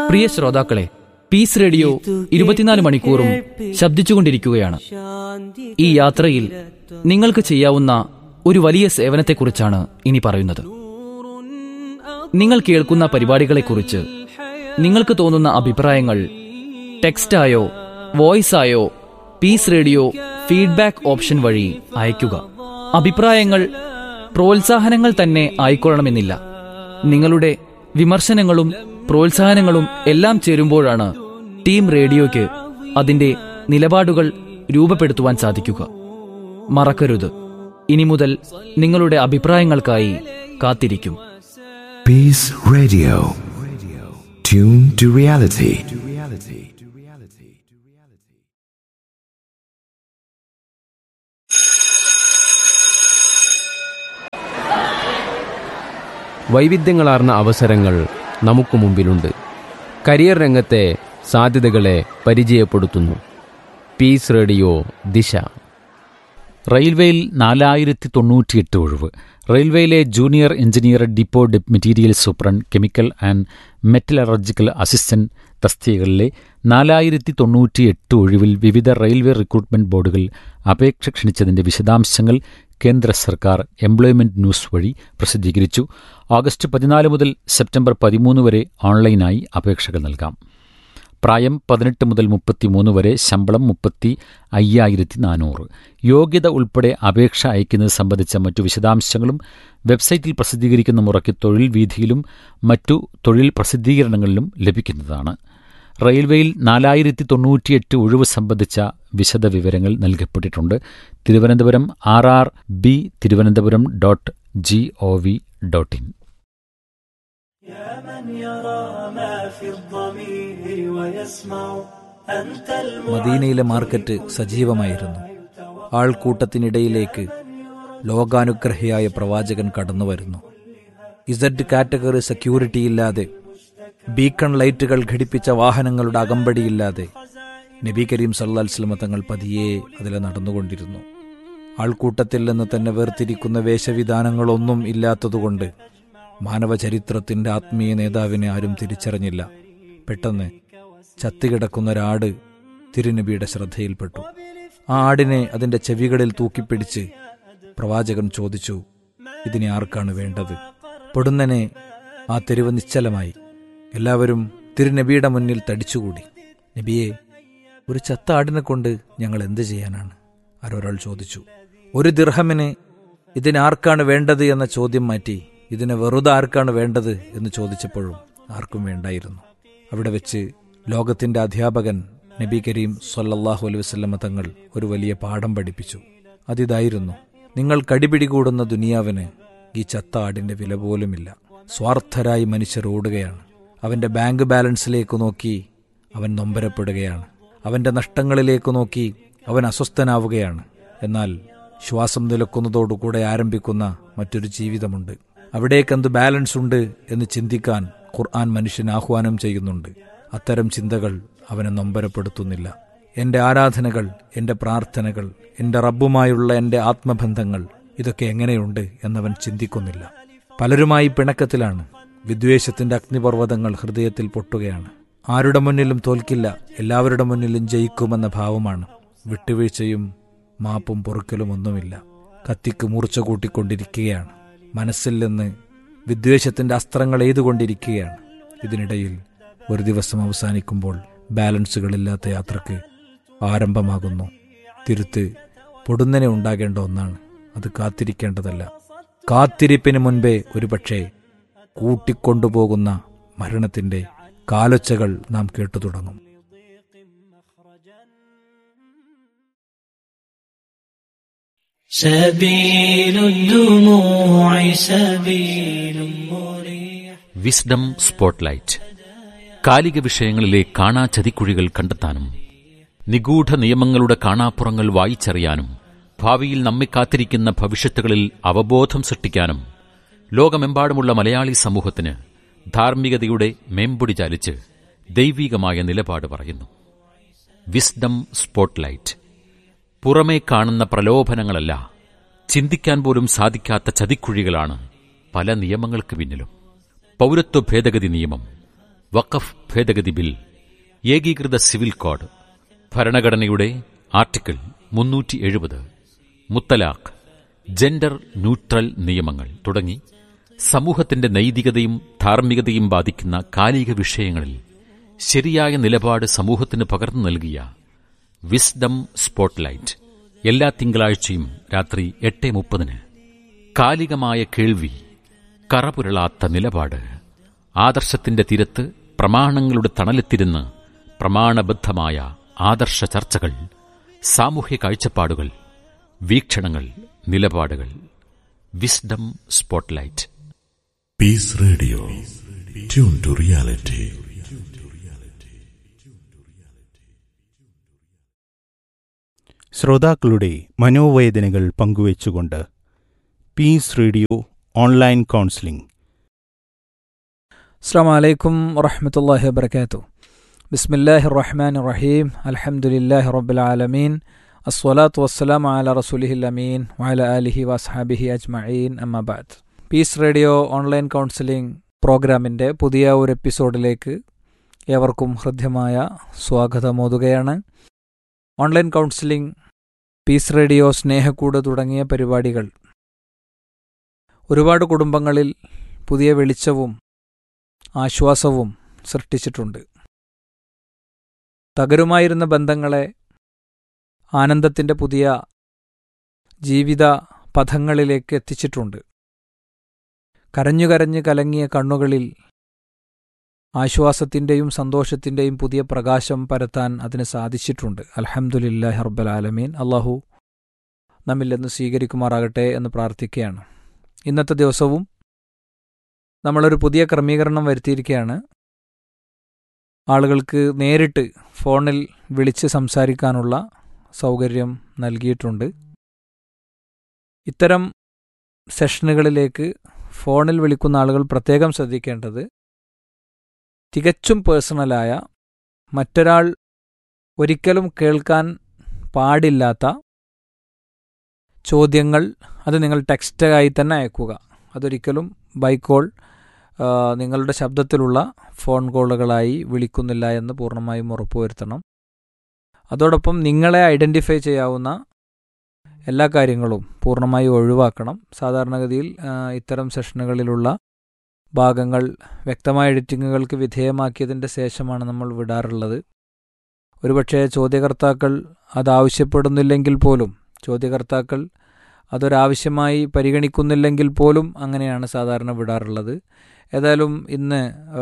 പ്രിയ ശ്രോതാക്കളെ piece radio ഇരുപത്തിനാല് മണിക്കൂറും ശബ്ദിച്ചുകൊണ്ടിരിക്കുകയാണ് ഈ യാത്രയിൽ നിങ്ങൾക്ക് ചെയ്യാവുന്ന ഒരു വലിയ സേവനത്തെക്കുറിച്ചാണ് ഇനി പറയുന്നത് നിങ്ങൾ കേൾക്കുന്ന പരിപാടികളെക്കുറിച്ച് നിങ്ങൾക്ക് തോന്നുന്ന അഭിപ്രായങ്ങൾ ടെക്സ്റ്റായോ വോയിസായോ പീസ് റേഡിയോ ഫീഡ്ബാക്ക് ഓപ്ഷൻ വഴി അയയ്ക്കുക അഭിപ്രായങ്ങൾ പ്രോത്സാഹനങ്ങൾ തന്നെ ആയിക്കൊള്ളണമെന്നില്ല നിങ്ങളുടെ വിമർശനങ്ങളും പ്രോത്സാഹനങ്ങളും എല്ലാം ചേരുമ്പോഴാണ് ടീം റേഡിയോയ്ക്ക് അതിന്റെ നിലപാടുകൾ രൂപപ്പെടുത്തുവാൻ സാധിക്കുക മറക്കരുത് ഇനി മുതൽ നിങ്ങളുടെ അഭിപ്രായങ്ങൾക്കായി കാത്തിരിക്കും Peace Radio. Tune to reality. വൈവിധ്യങ്ങളാർന്ന അവസരങ്ങൾ നമുക്ക് മുമ്പിലുണ്ട് കരിയർ രംഗത്തെ സാധ്യതകളെ പരിചയപ്പെടുത്തുന്നു പീസ് റേഡിയോ ദിശ റെയിൽവേയിൽ നാലായിരത്തി തൊണ്ണൂറ്റിയെട്ട് ഒഴിവ് റെയിൽവേയിലെ ജൂനിയർ എഞ്ചിനീയർ ഡിപ്പോ ഡെപ് material superintendent chemical and metallurgical assistant തസ്തികകളിലെ നാലായിരത്തി തൊണ്ണൂറ്റിയെട്ട് ഒഴിവിൽ വിവിധ റെയിൽവേ റിക്രൂട്ട്മെന്റ് ബോർഡുകൾ അപേക്ഷ ക്ഷണിച്ചതിന്റെ വിശദാംശങ്ങൾ കേന്ദ്ര സർക്കാർ എംപ്ലോയ്മെന്റ് ന്യൂസ് വഴി പ്രസിദ്ധീകരിച്ചു ഓഗസ്റ്റ് പതിനാല് മുതൽ സെപ്റ്റംബർ പതിമൂന്ന് വരെ ഓൺലൈനായി അപേക്ഷകൾ നൽകാം പ്രായം പതിനെട്ട് മുതൽ മുപ്പത്തിമൂന്ന് വരെ ശമ്പളം മുപ്പത്തി അയ്യായിരത്തി നാനൂറ് യോഗ്യത ഉൾപ്പെടെ അപേക്ഷ അയക്കുന്നത് സംബന്ധിച്ച മറ്റു വിശദാംശങ്ങളും വെബ്സൈറ്റിൽ പ്രസിദ്ധീകരിക്കുന്ന മുറയ്ക്ക് തൊഴിൽ വീഥിയിലും മറ്റു തൊഴിൽ പ്രസിദ്ധീകരണങ്ങളിലും ലഭിക്കുന്നതാണ് റെയിൽവേയിൽ നാലായിരത്തി തൊണ്ണൂറ്റിയെട്ട് ഒഴിവ് സംബന്ധിച്ച വിശദ വിവരങ്ങൾ നൽകപ്പെട്ടിട്ടുണ്ട് Thiruvananthapuram R R B Thiruvananthapuram dot G O V dot in يا من يرى ما في الضمير ويسمع أنت മദീനയിലെ മാർക്കറ്റ് സജീവമായിരുന്നു ആൾക്കൂട്ടത്തിനിടയിലേക്ക് ലോകാനുഗ്രഹിയായ പ്രവാചകൻ കടന്നുവരുന്നു ഇസഡ് കാറ്റഗറി സെക്യൂരിറ്റി ഇല്ലാതെ ബീക്കൺ ലൈറ്റുകൾ ഘടിപ്പിച്ച വാഹനങ്ങളുടെ അകമ്പടിയില്ലാതെ നബി കരീം സല്ലാസ്ലമ തങ്ങൾ പതിയെ അതിലെ നടന്നുകൊണ്ടിരുന്നു ആൾക്കൂട്ടത്തിൽ നിന്ന് തന്നെ വേർതിരിക്കുന്ന വേഷവിധാനങ്ങളൊന്നും ഇല്ലാത്തതുകൊണ്ട് മാനവചരിത്രത്തിന്റെ ആത്മീയ നേതാവിനെ ആരും തിരിച്ചറിഞ്ഞില്ല പെട്ടെന്ന് ചത്തുകിടക്കുന്ന ഒരാട് തിരുനബിയുടെ ശ്രദ്ധയിൽപ്പെട്ടു ആ ആടിനെ അതിന്റെ ചെവികളിൽ തൂക്കിപ്പിടിച്ച് പ്രവാചകൻ ചോദിച്ചു ഇതിനെ ആർക്കാണ് വേണ്ടത് പൊടുന്നനെ ആ തെരുവ് നിശ്ചലമായി എല്ലാവരും തിരുനബിയുടെ മുന്നിൽ തടിച്ചുകൂടി നബിയെ ഒരു ചത്ത ആടിനെ കൊണ്ട് ഞങ്ങൾ എന്ത് ചെയ്യാനാണ് ആരൊരാൾ ചോദിച്ചു ഒരു ദിർഹമിന് ഇതിനാർക്കാണ് വേണ്ടത് എന്ന ചോദ്യം മാറ്റി ഇതിന് വെറുതെ ആർക്കാണ് വേണ്ടത് എന്ന് ചോദിച്ചപ്പോഴും ആർക്കും വേണ്ടായിരുന്നു അവിടെ വെച്ച് ലോകത്തിന്റെ അധ്യാപകൻ നബി കരീം സൊല്ലാഹു അലൈഹി വസ്ലമ തങ്ങൾ ഒരു വലിയ പാഠം പഠിപ്പിച്ചു അതിതായിരുന്നു നിങ്ങൾ കടിപിടികൂടുന്ന ദുനിയാവിന് ഈ ചത്ത ആടിന്റെ വില പോലുമില്ല സ്വാർത്ഥരായി മനുഷ്യർ ഓടുകയാണ് അവന്റെ ബാങ്ക് ബാലൻസിലേക്ക് നോക്കി അവൻ നൊമ്പരപ്പെടുകയാണ് അവന്റെ നഷ്ടങ്ങളിലേക്ക് നോക്കി അവൻ അസ്വസ്ഥനാവുകയാണ് എന്നാൽ ശ്വാസം നിലക്കുന്നതോടുകൂടെ ആരംഭിക്കുന്ന മറ്റൊരു ജീവിതമുണ്ട് അവിടേക്കെന്ത് ബാലൻസ് ഉണ്ട് എന്ന് ചിന്തിക്കാൻ ഖുർആൻ മനുഷ്യന് ആഹ്വാനം ചെയ്യുന്നുണ്ട് അത്തരം ചിന്തകൾ അവനെ നൊമ്പരപ്പെടുത്തുന്നില്ല എന്റെ ആരാധനകൾ എന്റെ പ്രാർത്ഥനകൾ എന്റെ റബ്ബുമായുള്ള എന്റെ ആത്മബന്ധങ്ങൾ ഇതൊക്കെ എങ്ങനെയുണ്ട് എന്നവൻ ചിന്തിക്കുന്നില്ല പലരുമായി പിണക്കത്തിലാണ് വിദ്വേഷത്തിന്റെ അഗ്നിപർവ്വതങ്ങൾ ഹൃദയത്തിൽ പൊട്ടുകയാണ് ആരുടെ മുന്നിലും തോൽക്കില്ല എല്ലാവരുടെ മുന്നിലും ജയിക്കുമെന്ന ഭാവമാണ് വിട്ടുവീഴ്ചയും മാപ്പും പൊറുക്കലും ഒന്നുമില്ല കത്തിക്ക് മൂർച്ച കൂട്ടിക്കൊണ്ടിരിക്കുകയാണ് മനസ്സിൽ നിന്ന് വിദ്വേഷത്തിന്റെ അസ്ത്രങ്ങൾ എയ്തുകൊണ്ടിരിക്കുകയാണ് ഇതിനിടയിൽ ഒരു ദിവസം അവസാനിക്കുമ്പോൾ ബാലൻസുകളില്ലാത്ത യാത്രക്ക് ആരംഭമാകുന്നു തിരുത്ത് പൊടുന്നനെ ഉണ്ടാകേണ്ട ഒന്നാണ് അത് കാത്തിരിക്കേണ്ടതല്ല കാത്തിരിപ്പിന് മുൻപേ ഒരുപക്ഷെ കൂട്ടിക്കൊണ്ടുപോകുന്ന മരണത്തിന്റെ കാലൊച്ചകൾ നാം കേട്ടു തുടങ്ങും سبيل الدموع سبيل مريح വിസ്ഡം സ്പോട്ട്ലൈറ്റ് കാലിക വിഷയങ്ങളിലെ കാണാ ചതിക്കുഴികൾ കണ്ടെത്താനും നിഗൂഢ നിയമങ്ങളുടെ കാണാപ്പുറങ്ങൾ വായിച്ചറിയാനും ഭാവിയിൽ നമ്മെ കാത്തിരിക്കുന്ന ഭവിഷ്യത്തുകളിൽ അവബോധം സൃഷ്ടിക്കാനും ലോകമെമ്പാടുമുള്ള മലയാളി സമൂഹത്തിന് ധാർമ്മികതയുടെ മേമ്പൊടി ചാലിച്ച് ദൈവികമായ നിലപാട് പറയുന്നു വിസ്ഡം സ്പോട്ട്ലൈറ്റ് പുറമേ കാണുന്ന പ്രലോഭനങ്ങളല്ല ചിന്തിക്കാൻ പോലും സാധിക്കാത്ത ചതിക്കുഴികളാണ് പല നിയമങ്ങൾക്ക് പിന്നിലും പൗരത്വ ഭേദഗതി നിയമം വഖഫ് ഭേദഗതി ബിൽ ഏകീകൃത സിവിൽ കോഡ് ഭരണഘടനയുടെ ആർട്ടിക്കിൾ മുന്നൂറ്റി എഴുപത് മുത്തലാഖ് ജെൻഡർ ന്യൂട്രൽ നിയമങ്ങൾ തുടങ്ങി സമൂഹത്തിന്റെ നൈതികതയും ധാർമ്മികതയും ബാധിക്കുന്ന കാലിക വിഷയങ്ങളിൽ ശരിയായ നിലപാട് സമൂഹത്തിന് പകർന്നു നൽകിയ വിസ്ഡം സ്പോട്ട്ലൈറ്റ് എല്ലാ തിങ്കളാഴ്ചയും രാത്രി എട്ട് മുപ്പതിന് കാലികമായ കേൾവി കറപുരളാത്ത നിലപാട് ആദർശത്തിന്റെ തീരത്ത് പ്രമാണങ്ങളുടെ തണലെത്തിരുന്ന് പ്രമാണബദ്ധമായ ആദർശ ചർച്ചകൾ സാമൂഹ്യ കാഴ്ചപ്പാടുകൾ വീക്ഷണങ്ങൾ നിലപാടുകൾ wisdom spotlight Peace Radio. Tune to reality. ശ്രോതാക്കളുടെ മനോവേദനകൾ പങ്കുവച്ചുകൊണ്ട് പീസ് റേഡിയോ ഓൺലൈൻ കൗൺസിലിംഗ് അസ്സാം വലൈക്കും വറഹമത്തല്ലാഹി വബർക്കാത്തു ബിസ്മില്ലാഹി റഹ്മാൻ റഹീം അൽഹംദുലില്ലാഹി റബ്ബിൽ ആലമീൻ അസ്വലാത്തു വസ്സലാം അല റസൂലിഹിൽ അമീൻ വഅല ആലിഹി വസ്ഹാബിഹി അജ്മഈൻ അമ്മബാദ് പീസ് റേഡിയോ ഓൺലൈൻ കൗൺസിലിംഗ് പ്രോഗ്രാമിൻ്റെ പുതിയ ഒരു എപ്പിസോഡിലേക്ക് ഏവർക്കും ഹൃദ്യമായ സ്വാഗതമോതുകയാണ് ഓൺലൈൻ കൗൺസിലിംഗ് പീസ് റേഡിയോ സ്നേഹക്കൂട് തുടങ്ങിയ പരിപാടികൾ ഒരുപാട് കുടുംബങ്ങളിൽ പുതിയ വെളിച്ചവും ആശ്വാസവും സൃഷ്ടിച്ചിട്ടുണ്ട് തകരുമായിരുന്ന ബന്ധങ്ങളെ ആനന്ദത്തിൻ്റെ പുതിയ ജീവിത പഥങ്ങളിലേക്ക് എത്തിച്ചിട്ടുണ്ട് കരഞ്ഞു കലങ്ങിയ കണ്ണുകളിൽ ആശ്വാസത്തിൻ്റെയും സന്തോഷത്തിൻ്റെയും പുതിയ പ്രകാശം പരത്താൻ അതിന് സാധിച്ചിട്ടുണ്ട് അലഹമുല്ലാഹി റബ്ബൽ ആലമീൻ അള്ളാഹു നമ്മിൽ നിന്ന് സ്വീകരിക്കുമാറാകട്ടെ എന്ന് പ്രാർത്ഥിക്കുകയാണ് ഇന്നത്തെ ദിവസവും നമ്മളൊരു പുതിയ ക്രമീകരണം വരുത്തിയിരിക്കുകയാണ് ആളുകൾക്ക് നേരിട്ട് ഫോണിൽ വിളിച്ച് സംസാരിക്കാനുള്ള സൗകര്യം നൽകിയിട്ടുണ്ട് ഇത്തരം സെഷനുകളിലേക്ക് ഫോണിൽ വിളിക്കുന്ന ആളുകൾ പ്രത്യേകം ശ്രദ്ധിക്കേണ്ടത് തികച്ചും പേഴ്സണലായ മറ്റൊരാൾ ഒരിക്കലും കേൾക്കാൻ പാടില്ലാത്ത ചോദ്യങ്ങൾ അത് നിങ്ങൾ ടെക്സ്റ്റായി തന്നെ അയക്കുക അതൊരിക്കലും ബൈ കോൾ ആ, നിങ്ങളുടെ ശബ്ദത്തിലുള്ള ഫോൺ കോളുകളായി വിളിക്കുന്നില്ല എന്ന് പൂർണ്ണമായും ഉറപ്പുവരുത്തണം അതോടൊപ്പം നിങ്ങളെ ഐഡൻറ്റിഫൈ ചെയ്യാവുന്ന എല്ലാ കാര്യങ്ങളും പൂർണ്ണമായി ഒഴിവാക്കണം സാധാരണഗതിയിൽ ആ, ഇത്തരം സെഷനുകളിലുള്ള ഭാഗങ്ങൾ വ്യക്തമായ എഡിറ്റിങ്ങുകൾക്ക് വിധേയമാക്കിയതിൻ്റെ ശേഷമാണ് നമ്മൾ വിടാറുള്ളത് ഒരുപക്ഷെ ചോദ്യകർത്താക്കൾ അതാവശ്യപ്പെടുന്നില്ലെങ്കിൽ പോലും ചോദ്യകർത്താക്കൾ അതൊരാവശ്യമായി പരിഗണിക്കുന്നില്ലെങ്കിൽ പോലും അങ്ങനെയാണ് സാധാരണ വിടാറുള്ളത് ഏതായാലും ഇന്ന് ആ,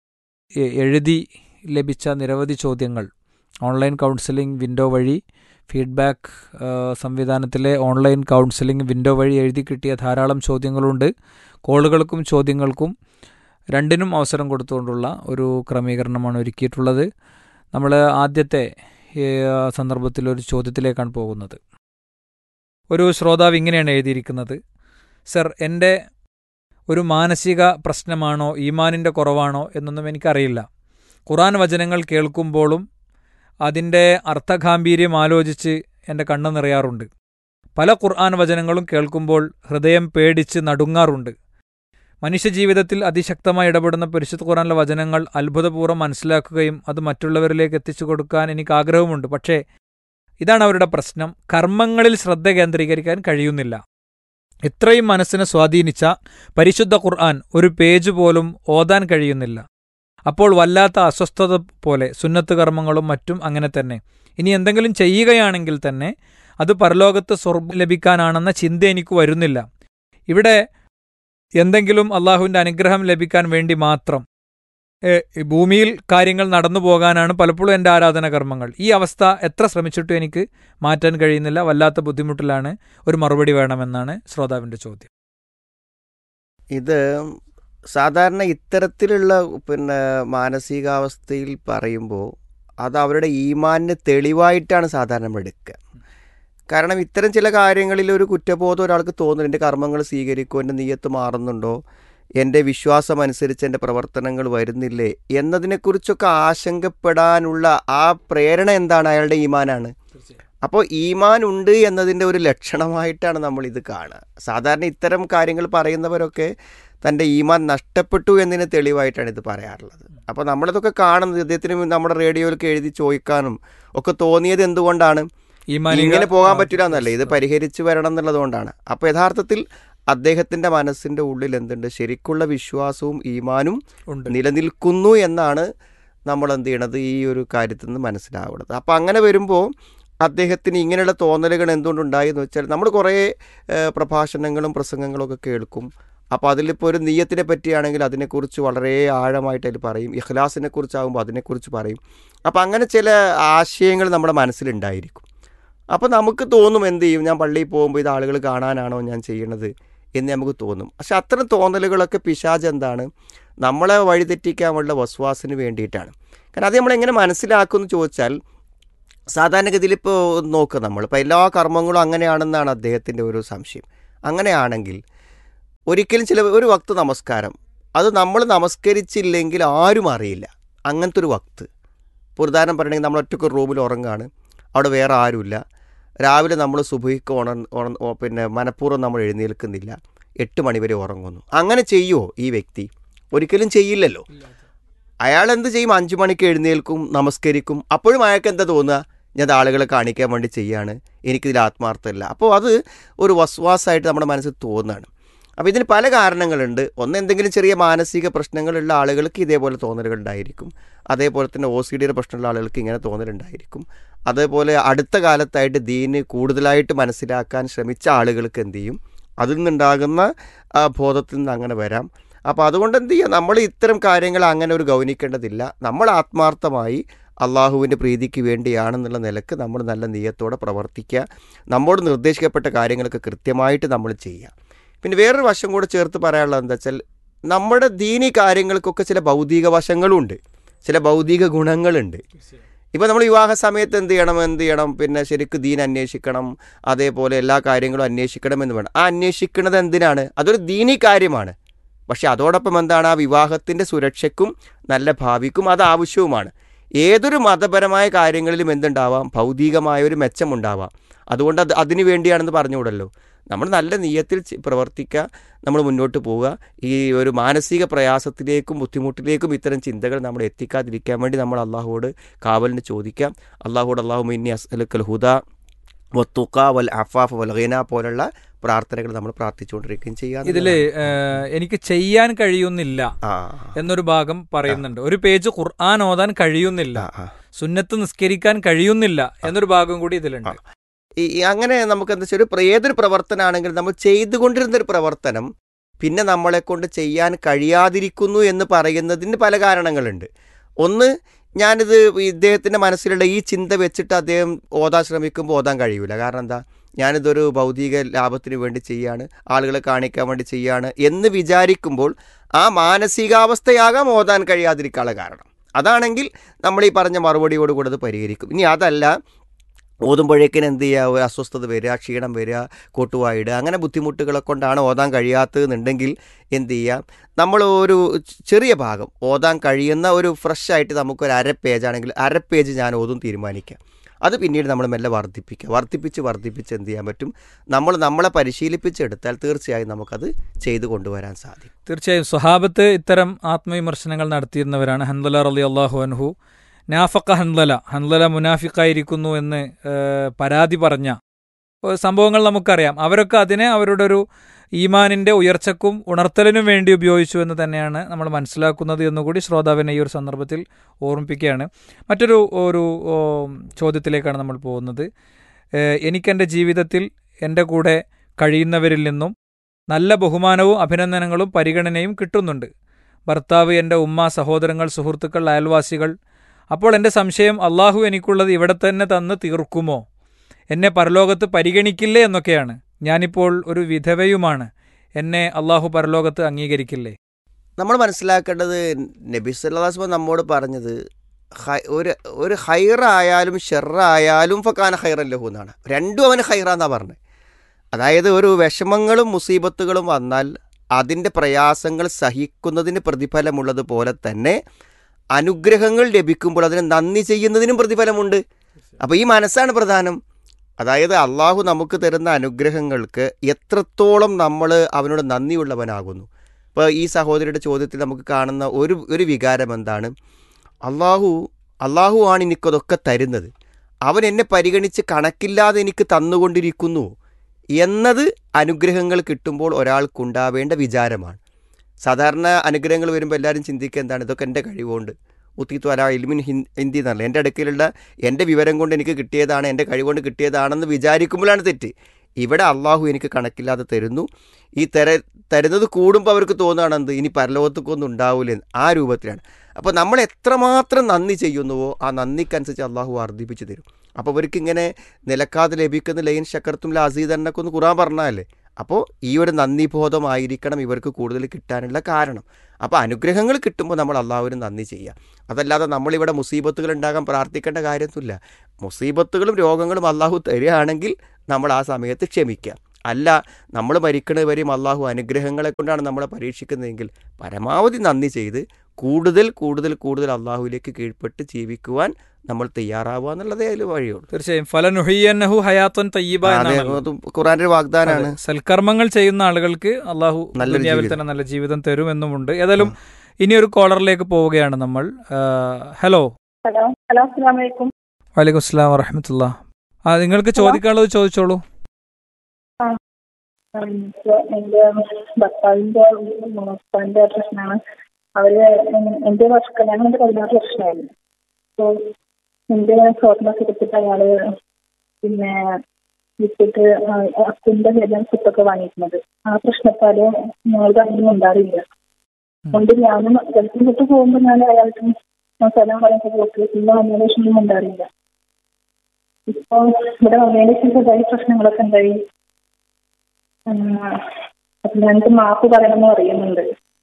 എ- എഴുതി ലഭിച്ച നിരവധി ചോദ്യങ്ങൾ ഓൺലൈൻ കൗൺസിലിംഗ് വിൻഡോ വഴി ഫീഡ്ബാക്ക് ആ, സംവിധാനത്തിലെ ഓൺലൈൻ കൗൺസിലിംഗ് വിൻഡോ വഴി എഴുതി കിട്ടിയ ധാരാളം ചോദ്യങ്ങളുണ്ട് കോളുകൾക്കും ചോദ്യങ്ങൾക്കും രണ്ടിനും അവസരം കൊടുത്തുകൊണ്ടുള്ള ഒരു ക്രമീകരണമാണ് ഒരുക്കിയിട്ടുള്ളത് നമ്മൾ ആദ്യത്തെ ഏ, സന്ദർഭത്തിൽ ഒരു ചോദ്യത്തിലേക്കാണ് പോകുന്നത് ഒരു ശ്രോതാവ് ഇങ്ങനെയാണ് എഴുതിയിരിക്കുന്നത് സർ എൻ്റെ ഒരു മാനസിക പ്രശ്നമാണോ ഈമാനിൻ്റെ കുറവാണോ എന്നൊന്നും എനിക്കറിയില്ല ഖുറാൻ വചനങ്ങൾ കേൾക്കുമ്പോഴും അതിൻ്റെ അർത്ഥഗാംഭീര്യം ആലോചിച്ച് എൻ്റെ കണ്ണ് നിറയാറുണ്ട് പല ഖുർആൻ വചനങ്ങളും കേൾക്കുമ്പോൾ ഹൃദയം പേടിച്ച് നടുങ്ങാറുണ്ട് മനുഷ്യജീവിതത്തിൽ അതിശക്തമായി ഇടപെടുന്ന പരിശുദ്ധ ഖുറാനിലെ വചനങ്ങൾ അത്ഭുതപൂർവ്വം മനസ്സിലാക്കുകയും അത് മറ്റുള്ളവരിലേക്ക് എത്തിച്ചു കൊടുക്കാൻ എനിക്ക് ആഗ്രഹമുണ്ട് പക്ഷേ ഇതാണ് അവരുടെ പ്രശ്നം കർമ്മങ്ങളിൽ ശ്രദ്ധ കേന്ദ്രീകരിക്കാൻ കഴിയുന്നില്ല ഇത്രയും മനസ്സിനെ സ്വാധീനിച്ച പരിശുദ്ധ ഖുർആൻ ഒരു പേജ് പോലും ഓതാൻ കഴിയുന്നില്ല അപ്പോൾ വല്ലാത്ത അസ്വസ്ഥത പോലെ സുന്നത്ത് കർമ്മങ്ങളും മറ്റും അങ്ങനെ തന്നെ ഇനി എന്തെങ്കിലും ചെയ്യുകയാണെങ്കിൽ തന്നെ അത് പരലോകത്ത് സ്വർഗം ലഭിക്കാനാണെന്ന ചിന്ത എനിക്ക് വരുന്നില്ല ഇവിടെ എന്തെങ്കിലും അള്ളാഹുവിൻ്റെ അനുഗ്രഹം ലഭിക്കാൻ വേണ്ടി മാത്രം ഏ, ഈ ഭൂമിയിൽ കാര്യങ്ങൾ നടന്നു പോകാനാണ് പലപ്പോഴും എൻ്റെ ആരാധന കർമ്മങ്ങൾ ഈ അവസ്ഥ എത്ര ശ്രമിച്ചിട്ടും എനിക്ക് മാറ്റാൻ കഴിയുന്നില്ല വല്ലാത്ത ബുദ്ധിമുട്ടിലാണ് ഒരു മറുപടി വേണമെന്നാണ് ശ്രോതാവിൻ്റെ ചോദ്യം ഇത് സാധാരണ ഇത്തരത്തിലുള്ള പിന്നെ മാനസികാവസ്ഥയിൽ പറയുമ്പോൾ അത് അവരുടെ ഈമാനിന് തെളിവായിട്ടാണ് സാധാരണ നമ്മൾ എടുക്കുക കാരണം ഇത്തരം ചില കാര്യങ്ങളിൽ ഒരു കുറ്റബോധം ഒരാൾക്ക് തോന്നുന്നു എൻ്റെ കർമ്മങ്ങൾ സ്വീകരിക്കുമോ എൻ്റെ നീയത്ത് മാറുന്നുണ്ടോ എൻ്റെ വിശ്വാസം അനുസരിച്ച് എൻ്റെ പ്രവർത്തനങ്ങൾ വരുന്നില്ലേ എന്നതിനെക്കുറിച്ചൊക്കെ ആശങ്കപ്പെടാനുള്ള ആ പ്രേരണ എന്താണ് അയാളുടെ ഈമാനാണ് അപ്പോൾ ഈമാൻ ഉണ്ട് എന്നതിൻ്റെ ഒരു ലക്ഷണമായിട്ടാണ് നമ്മൾ ഇത് കാണുക സാധാരണ ഇത്തരം കാര്യങ്ങൾ പറയുന്നവരൊക്കെ തൻ്റെ ഈമാൻ നഷ്ടപ്പെട്ടു എന്നതിന് തെളിവായിട്ടാണ് ഇത് പറയാറുള്ളത് അപ്പോൾ നമ്മളിതൊക്കെ കാണുന്നത് ഇദ്ദേഹത്തിന് നമ്മുടെ റേഡിയോയിലൊക്കെ എഴുതി ചോദിക്കാനും ഒക്കെ തോന്നിയത് എന്തുകൊണ്ടാണ് ഈമാനിക- ഇങ്ങനെ പോകാൻ ആ, പറ്റില്ല എന്നല്ല ഇത് പരിഹരിച്ചു വരണം എന്നുള്ളതുകൊണ്ടാണ് അപ്പോൾ യഥാർത്ഥത്തിൽ അദ്ദേഹത്തിൻ്റെ മനസ്സിൻ്റെ ഉള്ളിൽ എന്തുണ്ട് ശരിക്കുള്ള വിശ്വാസവും ഈമാനും ഉണ്ട് നിലനിൽക്കുന്നു എന്നാണ് നമ്മൾ എന്ത് ചെയ്യണത് ഈ ഒരു കാര്യത്തിൽ നിന്ന് മനസ്സിലാവുന്നത് അപ്പോൾ അങ്ങനെ വരുമ്പോൾ അദ്ദേഹത്തിന് ഇങ്ങനെയുള്ള തോന്നലുകൾ എന്തുകൊണ്ടുണ്ടായി എന്ന് വെച്ചാൽ നമ്മൾ കുറേ ഏഹ്, പ്രഭാഷണങ്ങളും പ്രസംഗങ്ങളും ഒക്കെ കേൾക്കും അപ്പോൾ അതിലിപ്പോൾ ഒരു നീയത്തിനെ പറ്റിയാണെങ്കിൽ അതിനെക്കുറിച്ച് വളരെ ആഴമായിട്ട് അതിൽ പറയും ഇഖ്ലാസിനെ കുറിച്ചാകുമ്പോൾ അതിനെക്കുറിച്ച് പറയും അപ്പോൾ അങ്ങനെ ചില ആശയങ്ങൾ നമ്മുടെ മനസ്സിലുണ്ടായിരിക്കും അപ്പോൾ നമുക്ക് തോന്നും എന്ത് ചെയ്യും ഞാൻ പള്ളിയിൽ പോകുമ്പോൾ ഇത് ആളുകൾ കാണാനാണോ ഞാൻ ചെയ്യണത് എന്ന് നമുക്ക് തോന്നും പക്ഷെ അത്തരം തോന്നലുകളൊക്കെ പിശാജ് എന്താണ് നമ്മളെ വഴിതെറ്റിക്കാനുള്ള വസ്വാസിന് വേണ്ടിയിട്ടാണ് കാരണം അത് നമ്മളെങ്ങനെ മനസ്സിലാക്കുമെന്ന് ചോദിച്ചാൽ സാധാരണഗതിയിൽ ഇപ്പോൾ നോക്കുക നമ്മൾ ഇപ്പോൾ എല്ലാ കർമ്മങ്ങളും അങ്ങനെയാണെന്നാണ് അദ്ദേഹത്തിൻ്റെ ഒരു സംശയം അങ്ങനെയാണെങ്കിൽ ഒരിക്കലും ചില ഒരു വക്ത് നമസ്കാരം അത് നമ്മൾ നമസ്കരിച്ചില്ലെങ്കിൽ ആരും അറിയില്ല അങ്ങനത്തെ ഒരു വക്ത് ഇപ്പോൾ ഒരു ഉദാഹരണം പറയണമെങ്കിൽ നമ്മൾ ഒറ്റയ്ക്ക് റൂമിൽ ഉറങ്ങുകയാണ് അവിടെ വേറെ ആരുമില്ല രാവിലെ നമ്മൾ സുബഹിക്ക് ഉണ ഉണ ഓ, പിന്നെ മനഃപൂർവ്വം നമ്മൾ എഴുന്നേൽക്കുന്നില്ല എട്ട് മണിവരെ ഉറങ്ങുന്നു അങ്ങനെ ചെയ്യുമോ ഈ വ്യക്തി ഒരിക്കലും ചെയ്യില്ലല്ലോ അയാൾ എന്ത് ചെയ്യും അഞ്ചു മണിക്ക് എഴുന്നേൽക്കും നമസ്കരിക്കും അപ്പോഴും അയാൾക്ക് എന്താ തോന്നുക ഞാൻ ഇത് ആളുകളെ കാണിക്കാൻ വേണ്ടി ചെയ്യാണ് എനിക്കിതിൽ ആത്മാർത്ഥമില്ല അപ്പോൾ അത് ഒരു വസ്വാസായിട്ട് നമ്മുടെ മനസ്സിൽ തോന്നുകയാണ് അപ്പോൾ ഇതിന് പല കാരണങ്ങളുണ്ട് ഒന്ന് എന്തെങ്കിലും ചെറിയ മാനസിക പ്രശ്നങ്ങളുള്ള ആളുകൾക്ക് ഇതേപോലെ തോന്നലുകൾ ഉണ്ടായിരിക്കും അതേപോലെ തന്നെ ഒ സി ഡിയുടെ പ്രശ്നമുള്ള ആളുകൾക്ക് ഇങ്ങനെ തോന്നലുണ്ടായിരിക്കും അതേപോലെ അടുത്ത കാലത്തായിട്ട് ദീന് കൂടുതലായിട്ട് മനസ്സിലാക്കാൻ ശ്രമിച്ച ആളുകൾക്ക് എന്ത് ചെയ്യും അതിൽ നിന്നുണ്ടാകുന്ന ആ ബോധത്തിൽ നിന്ന് അങ്ങനെ വരാം അപ്പോൾ അതുകൊണ്ട് എന്ത് ചെയ്യുക നമ്മൾ ഇത്തരം കാര്യങ്ങൾ അങ്ങനെ ഒരു ഗൗനിക്കേണ്ടതില്ല നമ്മൾ ആത്മാർത്ഥമായി അള്ളാഹുവിൻ്റെ പ്രീതിക്ക് വേണ്ടിയാണെന്നുള്ള നിലക്ക് നമ്മൾ നല്ല നീയത്തോടെ പ്രവർത്തിക്കുക നമ്മോട് നിർദ്ദേശിക്കപ്പെട്ട കാര്യങ്ങളൊക്കെ കൃത്യമായിട്ട് നമ്മൾ ചെയ്യുക പിന്നെ വേറൊരു വശം കൂടെ ചേർത്ത് പറയാനുള്ളത് എന്താ വെച്ചാൽ നമ്മുടെ ദീനി കാര്യങ്ങൾക്കൊക്കെ ചില ഭൗതിക വശങ്ങളുണ്ട് ചില ഭൗതിക ഗുണങ്ങളുണ്ട് ഇപ്പോൾ നമ്മൾ വിവാഹ സമയത്ത് എന്ത് ചെയ്യണം എന്ത് ചെയ്യണം പിന്നെ ശരിക്കും ദീൻ അന്വേഷിക്കണം അതേപോലെ എല്ലാ കാര്യങ്ങളും അന്വേഷിക്കണം എന്ന് വേണം ആ അന്വേഷിക്കുന്നത് എന്തിനാണ് അതൊരു ദീനി കാര്യമാണ് പക്ഷെ അതോടൊപ്പം എന്താണ് ആ വിവാഹത്തിൻ്റെ സുരക്ഷയ്ക്കും നല്ല ഭാവിക്കും അത് ആവശ്യവുമാണ് ഏതൊരു മതപരമായ കാര്യങ്ങളിലും എന്തുണ്ടാവാം ഭൗതികമായ ഒരു മെച്ചമുണ്ടാവാം അതുകൊണ്ട് അത് അതിനു വേണ്ടിയാണെന്ന് പറഞ്ഞുകൂടല്ലോ നമ്മൾ നല്ല നീയത്തിൽ ചെ- പ്രവർത്തിക്കുക നമ്മൾ മുന്നോട്ട് പോവുക ഈ ഒരു മാനസിക പ്രയാസത്തിലേക്കും ബുദ്ധിമുട്ടിലേക്കും ഇത്തരം ചിന്തകൾ നമ്മൾ എത്തിക്കാതിരിക്കാൻ വേണ്ടി നമ്മൾ അള്ളാഹുവോട് കാവലിന് ചോദിക്കാം അള്ളാഹുവോട് അള്ളാഹു മിന്നി അസ്അലുക്കൽ ഹുദ വത്തുക്ക വൽ അഫാഫ് വൽ ഗിന പോലുള്ള പ്രാർത്ഥനകൾ നമ്മൾ പ്രാർത്ഥിച്ചുകൊണ്ടിരിക്കുകയും ചെയ്യാം ഇതില് ഏഹ്, എനിക്ക് ചെയ്യാൻ കഴിയുന്നില്ല ആ എന്നൊരു ഭാഗം പറയുന്നുണ്ട് ഒരു പേജ് ഖുർആൻ ഓതാൻ കഴിയുന്നില്ല ആ, ആ. സുന്നത്ത് നിസ്കരിക്കാൻ കഴിയുന്നില്ല എന്നൊരു ഭാഗം കൂടി ഇതിലുണ്ട് ഈ ഈ അങ്ങനെ നമുക്ക് എന്താ വെച്ചാൽ ഒരു പ്ര- ഏതൊരു പ്രവർത്തനമാണെങ്കിലും നമ്മൾ ചെയ്തുകൊണ്ടിരുന്ന ഒരു പ്രവർത്തനം പിന്നെ നമ്മളെ കൊണ്ട് ചെയ്യാൻ കഴിയാതിരിക്കുന്നു എന്ന് പറയുന്നതിന് പല കാരണങ്ങളുണ്ട് ഒന്ന് ഞാനിത് ഇദ്ദേഹത്തിൻ്റെ മനസ്സിലുള്ള ഈ ചിന്ത വെച്ചിട്ട് അദ്ദേഹം ഓതാൻ ശ്രമിക്കുമ്പോൾ ഓതാൻ കഴിയൂല കാരണം എന്താ ഞാനിതൊരു ഭൗതിക ലാഭത്തിന് വേണ്ടി ചെയ്യാണ് ആളുകളെ കാണിക്കാൻ വേണ്ടി ചെയ്യാണ് എന്ന് വിചാരിക്കുമ്പോൾ ആ മാനസികാവസ്ഥയാകാം ഓതാൻ കഴിയാതിരിക്കാനുള്ള കാരണം അതാണെങ്കിൽ നമ്മൾ ഈ പറഞ്ഞ മറുപടിയോടുകൂടെ അത് പരിഹരിക്കും ഇനി അതല്ല ഓതുമ്പോഴേക്കിന് എന്ത് ചെയ്യുക ഒരു അസ്വസ്ഥത വരിക ക്ഷീണം വരിക കോട്ടുവായിടുക അങ്ങനെ ബുദ്ധിമുട്ടുകളെ കൊണ്ടാണ് ഓതാൻ കഴിയാത്തതെന്നുണ്ടെങ്കിൽ എന്ത് ചെയ്യുക നമ്മൾ ഒരു ചെറിയ ഭാഗം ഓതാൻ കഴിയുന്ന ഒരു ഫ്രഷ് ആയിട്ട് നമുക്കൊരു അര പേജാണെങ്കിൽ അര പേജ് ഞാൻ ഓതും തീരുമാനിക്കുക അത് പിന്നീട് നമ്മൾ മെല്ലെ വർദ്ധിപ്പിക്കുക വർദ്ധിപ്പിച്ച് വർദ്ധിപ്പിച്ച് എന്ത് ചെയ്യാൻ പറ്റും നമ്മൾ നമ്മളെ പരിശീലിപ്പിച്ചെടുത്താൽ തീർച്ചയായും നമുക്കത് ചെയ്തു കൊണ്ടുവരാൻ സാധിക്കും തീർച്ചയായും സ്വഹാബത്ത് ഇത്തരം ആത്മവിമർശനങ്ങൾ നടത്തിയിരുന്നവരാണ് ഹൻദല റലി അള്ളാഹു അൻഹു നാഫക്ക ഹൻദല ഹൻദല മുനാഫിക്കായിരിക്കുന്നു എന്ന് ഏഹ്, പരാതി പറഞ്ഞ ഏഹ്, സംഭവങ്ങൾ നമുക്കറിയാം അവരൊക്കെ അതിനെ അവരുടെ ഒരു ഈമാനിന്റെ ഉയർച്ചക്കും ഉണർത്തലിനും വേണ്ടി ഉപയോഗിച്ചു എന്ന് തന്നെയാണ് നമ്മൾ മനസ്സിലാക്കുന്നത് എന്നുകൂടി ശ്രോതാവിനെ ഈ ഒരു സന്ദർഭത്തിൽ ഓർമ്മിപ്പിക്കുകയാണ് മറ്റൊരു ഒരു ഓ, ചോദ്യത്തിലേക്കാണ് നമ്മൾ പോകുന്നത് ഏഹ്, എനിക്കെൻ്റെ ജീവിതത്തിൽ എൻ്റെ കൂടെ കഴിയുന്നവരിൽ നിന്നും നല്ല ബഹുമാനവും അഭിനന്ദനങ്ങളും പരിഗണനയും കിട്ടുന്നുണ്ട് ഭർത്താവ് എൻ്റെ ഉമ്മ സഹോദരങ്ങൾ സുഹൃത്തുക്കൾ അയൽവാസികൾ അപ്പോൾ എൻ്റെ സംശയം അള്ളാഹു എനിക്കുള്ളത് ഇവിടെ തന്നെ തന്ന് തീർക്കുമോ എന്നെ പരലോകത്ത് പരിഗണിക്കില്ലേ എന്നൊക്കെയാണ് ഞാനിപ്പോൾ ഒരു വിധവയുമാണ് എന്നെ അള്ളാഹു പരലോകത്ത് അംഗീകരിക്കില്ലേ നമ്മൾ മനസ്സിലാക്കേണ്ടത് നബി സല്ലാസ്മ നമ്മോട് പറഞ്ഞത് ഹൈ- ഒരു ഒരു ഹൈറായാലും ഷെറായാലും ഫക്കാന ഹൈറല്ലഹു എന്നാണ് രണ്ടും അവന് ഹൈറാന്നാണ് പറഞ്ഞത് അതായത് ഒരു വിഷമങ്ങളും മുസീബത്തുകളും വന്നാൽ അതിൻ്റെ പ്രയാസങ്ങൾ സഹിക്കുന്നതിന് പ്രതിഫലമുള്ളതുപോലെ തന്നെ അനുഗ്രഹങ്ങൾ ലഭിക്കുമ്പോൾ അതിന് നന്ദി ചെയ്യുന്നതിനും പ്രതിഫലമുണ്ട് അപ്പോൾ ഈ മനസ്സാണ് പ്രധാനം അതായത് അള്ളാഹു നമുക്ക് തരുന്ന അനുഗ്രഹങ്ങൾക്ക് എത്രത്തോളം നമ്മൾ അവനോട് നന്ദിയുള്ളവനാകുന്നു ഇപ്പോൾ ഈ സഹോദരിയുടെ ചോദ്യത്തിൽ നമുക്ക് കാണുന്ന ഒരു ഒരു വികാരം എന്താണ് അള്ളാഹു അള്ളാഹു ആണ് എനിക്കതൊക്കെ തരുന്നത് അവൻ എന്നെ പരിഗണിച്ച് കണക്കില്ലാതെ എനിക്ക് തന്നുകൊണ്ടിരിക്കുന്നു എന്നത് അനുഗ്രഹങ്ങൾ കിട്ടുമ്പോൾ ഒരാൾക്കുണ്ടാവേണ്ട വിചാരമാണ് സാധാരണ അനുഗ്രഹങ്ങൾ വരുമ്പോൾ എല്ലാവരും ചിന്തിക്കുക എന്താണ് ഇതൊക്കെ എൻ്റെ കഴിവുകൊണ്ട് ഉത്തിത്തു അല ഇൽമിൻ ഹിൻ ഹിന്ദി എന്നല്ല എൻ്റെ അടുക്കലുള്ള എൻ്റെ വിവരം കൊണ്ട് എനിക്ക് കിട്ടിയതാണ് എൻ്റെ കഴിവുകൊണ്ട് കിട്ടിയതാണെന്ന് വിചാരിക്കുമ്പോഴാണ് തെറ്റ് ഇവിടെ അള്ളാഹു എനിക്ക് കണക്കില്ലാതെ തരുന്നു ഈ തര തരുന്നത് കൂടുമ്പോൾ അവർക്ക് തോന്നുകയാണ് എന്ത് ഇനി പരലോകത്തേക്കൊന്നും ഉണ്ടാവില്ല ആ രൂപത്തിലാണ് അപ്പോൾ നമ്മൾ എത്രമാത്രം നന്ദി ചെയ്യുന്നുവോ ആ നന്ദിക്കനുസരിച്ച് അള്ളാഹു വർദ്ധിപ്പിച്ച് തരും അപ്പോൾ അവർക്ക് ഇങ്ങനെ നിലക്കാതെ ലഭിക്കുന്ന ലൈൻ ശക്കർത്തും ലാസീദ് എന്നൊക്കെ ഒന്ന് ഖുറാൻ പറഞ്ഞതല്ലേ അപ്പോൾ ഈ ഒരു നന്ദിബോധമായിരിക്കണം ഇവർക്ക് കൂടുതൽ കിട്ടാനുള്ള കാരണം അപ്പോൾ അനുഗ്രഹങ്ങൾ കിട്ടുമ്പോൾ നമ്മൾ അള്ളാഹുവിന് നന്ദി ചെയ്യുക അതല്ലാതെ നമ്മളിവിടെ മുസീബത്തുകൾ ഉണ്ടാകാൻ പ്രാർത്ഥിക്കേണ്ട കാര്യമൊന്നുമില്ല മുസീബത്തുകളും രോഗങ്ങളും അള്ളാഹു തരികയാണെങ്കിൽ നമ്മൾ ആ സമയത്ത് ക്ഷമിക്കുക അല്ല നമ്മൾ മരിക്കുന്നത് വരെയും അള്ളാഹു അനുഗ്രഹങ്ങളെ കൊണ്ടാണ് നമ്മളെ പരീക്ഷിക്കുന്നതെങ്കിൽ പരമാവധി നന്ദി ചെയ്ത് കൂടുതൽ കൂടുതൽ കൂടുതൽ അള്ളാഹുവിലേക്ക് കീഴ്പ്പെട്ട് ജീവിക്കുവാൻ നമ്മൾ തയ്യാറാവുക എന്നുള്ളതേ അതിൽ വഴിയുള്ളൂ തീർച്ചയായും ഫലനുഹിയന്നഹു ഹയാത്തൻ തയ്യബ അതെ, എന്നാണല്ലോ അത് ഖുറാന്റെ വാഗ്ദാനാണ് അതെ. സൽക്കർമ്മങ്ങൾ ചെയ്യുന്ന ആളുകൾക്ക് അള്ളാഹു നല്ലൊരു ദുനിയാവിൽ ജീവിതം. തന്നെ നല്ല ജീവിതം തരുമെന്നുമുണ്ട് ഏതായാലും ഇനി ഒരു കോളറിലേക്ക് പോവുകയാണ് നമ്മൾ ആ, ഹലോ ഹലോ ഹലോ അസ്സാം വലൈക്കും വലൈക്കും അസ്സലാം വറഹമത്തുള്ള ആ നിങ്ങൾക്ക് ചോദിക്കാനുള്ളത് ചോദിച്ചോളൂ എന്റെ ഭർത്താവിന്റെ ഭർത്താവിന്റെ പ്രശ്നമാണ് അവര് എൻ- എന്റെ വർഷം കല്യാണം കൊണ്ട് പതിനാറ് വർഷമായിരുന്നു അപ്പൊ എന്റെ സ്വർണ്ണ എടുത്തിട്ട് അയാള് പിന്നെ വിറ്റിട്ട് അച്ഛന്റെ പേരിലാണ് സ്വത്തൊക്കെ വാങ്ങിയിരുന്നത് ആ പ്രശ്നത്താല് ഞങ്ങൾക്ക് അങ്ങനെ ഉണ്ടാറില്ല അതുകൊണ്ട് ഞാനും ഗൾഫിൽ വിട്ട് പോകുമ്പോൾ ഞാൻ അയാൾക്ക് ഞാൻ സ്ഥലം പറയുമ്പോൾ പോക്ക് പിന്നെ വന്നതിന് ശേഷം ഒന്നും ഉണ്ടാറില്ല ഇപ്പൊ ഇവിടെ വന്നതിന് ശേഷം ചെറുതായി പ്രശ്നങ്ങളൊക്കെ ഉണ്ടായി ഉം, അപ്പൊ ഞങ്ങൾക്ക് മാപ്പ് പറയണമെന്ന് പറയുന്നുണ്ട്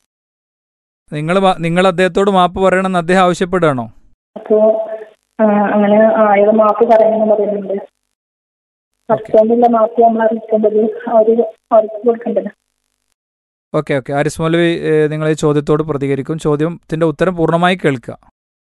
നിങ്ങൾ നിങ്ങൾ അദ്ദേഹത്തോട് മാപ്പ് പറയണമെന്ന് അദ്ദേഹം ആവശ്യപ്പെടുകയാണോ അപ്പോ ആ, അങ്ങനെ ആയത് മാപ്പ് പറയണമെന്ന് പറയുന്നുണ്ട് ഹസ്ബൻഡിന്റെ മാപ്പ് നമ്മൾ അറിയിക്കേണ്ടത് അവര് അവർക്ക് കൊടുക്കേണ്ടത് ഓക്കെ ഓക്കെ ആരിസ് മൗലവി ഏഹ്, നിങ്ങൾ ഈ ചോദ്യത്തോട് പ്രതികരിക്കും ചോദ്യത്തിന്റെ ഉത്തരം പൂർണ്ണമായി കേൾക്കുക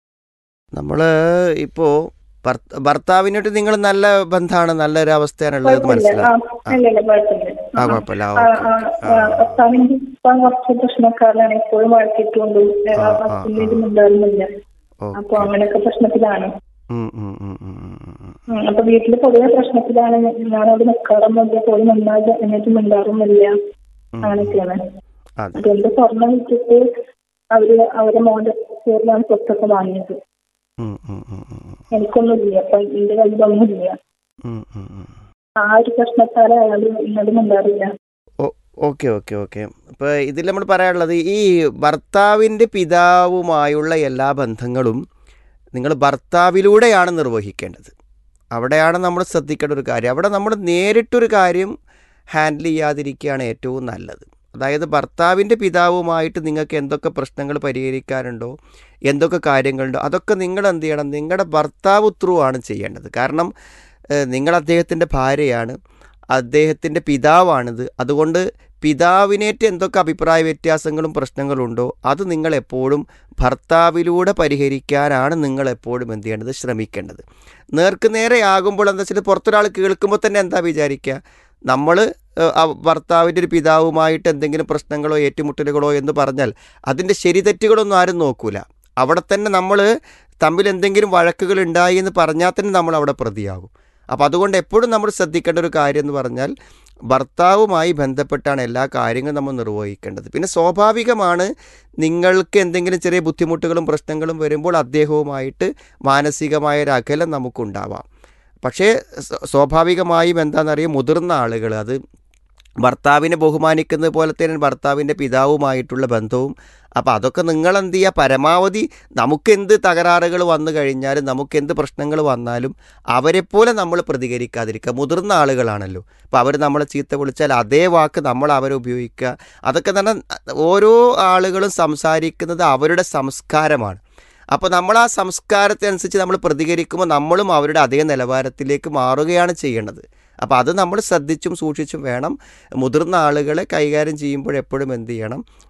നമ്മൾ ഇപ്പോൾ ഭർത്താവിനോട്ട് നിങ്ങൾ നല്ല ബന്ധമാണ് നല്ലൊരു അവസ്ഥയാണുള്ളത് കുഴപ്പമില്ല ആ മനസ്സിലായി ഇല്ല ഇല്ല കുഴപ്പമില്ല ആ കുഴപ്പമില്ല ആ, ആ, ഓക്കെ, ആ, ഓക്കെ. ആ, ആ, ഭർത്താവിന്റെ ഇപ്പൊ കുറച്ച് പ്രശ്നക്കാരനാണ് എപ്പോഴും വഴക്കിട്ടുകൊണ്ട് ആ, ആ, ഹസ്ബൻഡിന്റെ ഉണ്ടാകുന്നില്ല ഓക്കെ. അപ്പൊ അങ്ങനെയൊക്കെ പ്രശ്നത്തിലാണ് ഉം, ഉം, ഉം, ഉം, ഉം, ഉം, ഉം. ഉം, അപ്പൊ വീട്ടില് പൊതുവെ പ്രശ്നത്തിലാണ് ഞാനവിടെ നിൽക്കാറൊന്നുമില്ല പോയി മിണ്ടാതെ എന്നിട്ട് മിണ്ടാറൊന്നുമില്ല ഉം, അങ്ങനെയൊക്കെയാണ് അതെ അപ്പൊ എന്റെ സ്വർണം വിറ്റിട്ട് അവര് അവരെ മോന്റെ പേരിലാണ് സ്വത്തൊക്കെ വാങ്ങിയത് ഉം, ഉം, ഉം, ഉം, ഉം, എനിക്കൊന്നുമില്ല അപ്പൊ എന്റെ കയ്യിലൊന്നുമില്ല ഉം, ഉം, ഉം. ആ ഒരു പ്രശ്നത്താലെ അയാൾ എന്നോട് മിണ്ടാറില്ല ഓ- ഓക്കെ ഓക്കെ ഓക്കെ അപ്പോൾ ഇതിൽ നമ്മൾ പറയാനുള്ളത് ഈ ഭർത്താവിൻ്റെ പിതാവുമായുള്ള എല്ലാ ബന്ധങ്ങളും നിങ്ങൾ ഭർത്താവിലൂടെയാണ് നിർവഹിക്കേണ്ടത് അവിടെയാണ് നമ്മൾ ശ്രദ്ധിക്കേണ്ട ഒരു കാര്യം അവിടെ നമ്മൾ നേരിട്ടൊരു കാര്യം ഹാൻഡിൽ ചെയ്യാതിരിക്കുകയാണ് ഏറ്റവും നല്ലത് അതായത് ഭർത്താവിൻ്റെ പിതാവുമായിട്ട് നിങ്ങൾക്ക് എന്തൊക്കെ പ്രശ്നങ്ങൾ പരിഹരിക്കാനുണ്ടോ എന്തൊക്കെ കാര്യങ്ങളുണ്ടോ അതൊക്കെ നിങ്ങൾ എന്ത് ചെയ്യണം നിങ്ങളുടെ ഭർത്താവ് ത്രൂ ആണ് ചെയ്യേണ്ടത് കാരണം ഏഹ്, നിങ്ങൾ അദ്ദേഹത്തിൻ്റെ ഭാര്യയാണ് അദ്ദേഹത്തിൻ്റെ പിതാവാണിത് അതുകൊണ്ട് പിതാവിനേറ്റ് എന്തൊക്കെ അഭിപ്രായ വ്യത്യാസങ്ങളും പ്രശ്നങ്ങളുണ്ടോ അത് നിങ്ങൾ എപ്പോഴും ഭർത്താവിലൂടെ പരിഹരിക്കാനാണ് നിങ്ങൾ എപ്പോഴും എന്ത് ചെയ്യേണ്ടത് ശ്രമിക്കേണ്ടത് നേർക്ക് നേരെ ആകുമ്പോൾ എന്താ വെച്ചാൽ പുറത്തൊരാൾ കേൾക്കുമ്പോൾ തന്നെ എന്താ വിചാരിക്കുക നമ്മൾ ഭർത്താവിൻ്റെ ഒരു പിതാവുമായിട്ട് എന്തെങ്കിലും പ്രശ്നങ്ങളോ ഏറ്റുമുട്ടലുകളോ എന്ന് പറഞ്ഞാൽ അതിൻ്റെ ശരി തെറ്റുകളൊന്നും ആരും നോക്കൂല അവിടെ തന്നെ നമ്മൾ തമ്മിൽ എന്തെങ്കിലും വഴക്കുകൾ ഉണ്ടായി എന്ന് പറഞ്ഞാൽ തന്നെ നമ്മൾ അവിടെ പ്രതിയാകും അപ്പോൾ അതുകൊണ്ട് എപ്പോഴും നമ്മൾ ശ്രദ്ധിക്കേണ്ട ഒരു കാര്യം എന്ന് പറഞ്ഞാൽ ഭർത്താവുമായി ബന്ധപ്പെട്ടാണ് എല്ലാ കാര്യങ്ങളും നമ്മൾ നിർവഹിക്കേണ്ടത് പിന്നെ സ്വാഭാവികമാണ് നിങ്ങൾക്ക് എന്തെങ്കിലും ചെറിയ ബുദ്ധിമുട്ടുകളും പ്രശ്നങ്ങളും വരുമ്പോൾ അദ്ദേഹവുമായിട്ട് മാനസികമായ ഒരു അകലം നമുക്കുണ്ടാവാം പക്ഷേ സ്വ- സ്വാഭാവികമായും എന്താണെന്നറിയാം മുതിർന്ന ആളുകൾ അത് ഭർത്താവിനെ ബഹുമാനിക്കുന്നത് പോലെ തന്നെ ഭർത്താവിൻ്റെ പിതാവുമായിട്ടുള്ള ബന്ധവും അപ്പോൾ അതൊക്കെ നിങ്ങൾ എന്ത് ചെയ്യുക പരമാവധി നമുക്കെന്ത് തകരാറുകൾ വന്നു കഴിഞ്ഞാലും നമുക്കെന്ത് പ്രശ്നങ്ങൾ വന്നാലും അവരെപ്പോലെ നമ്മൾ പ്രതികരിക്കാതിരിക്കുക മുതിർന്ന ആളുകളാണല്ലോ അപ്പോൾ അവർ നമ്മളെ ചീത്ത വിളിച്ചാൽ അതേ വാക്ക് നമ്മൾ അവരെ ഉപയോഗിക്കുക അതൊക്കെ തന്നെ ഓരോ ആളുകളും സംസാരിക്കുന്നത് അവരുടെ സംസ്കാരമാണ് അപ്പോൾ നമ്മൾ ആ സംസ്കാരത്തിനനുസരിച്ച് നമ്മൾ പ്രതികരിക്കുമ്പോൾ നമ്മളും അവരുടെ അതേ നിലവാരത്തിലേക്ക് മാറുകയാണ് ചെയ്യേണ്ടത് അപ്പോൾ അത് നമ്മൾ ശ്രദ്ധിച്ചും സൂക്ഷിച്ചും വേണം മുതിർന്ന ആളുകളെ കൈകാര്യം ചെയ്യുമ്പോൾ എപ്പോഴും എന്ത് ചെയ്യണം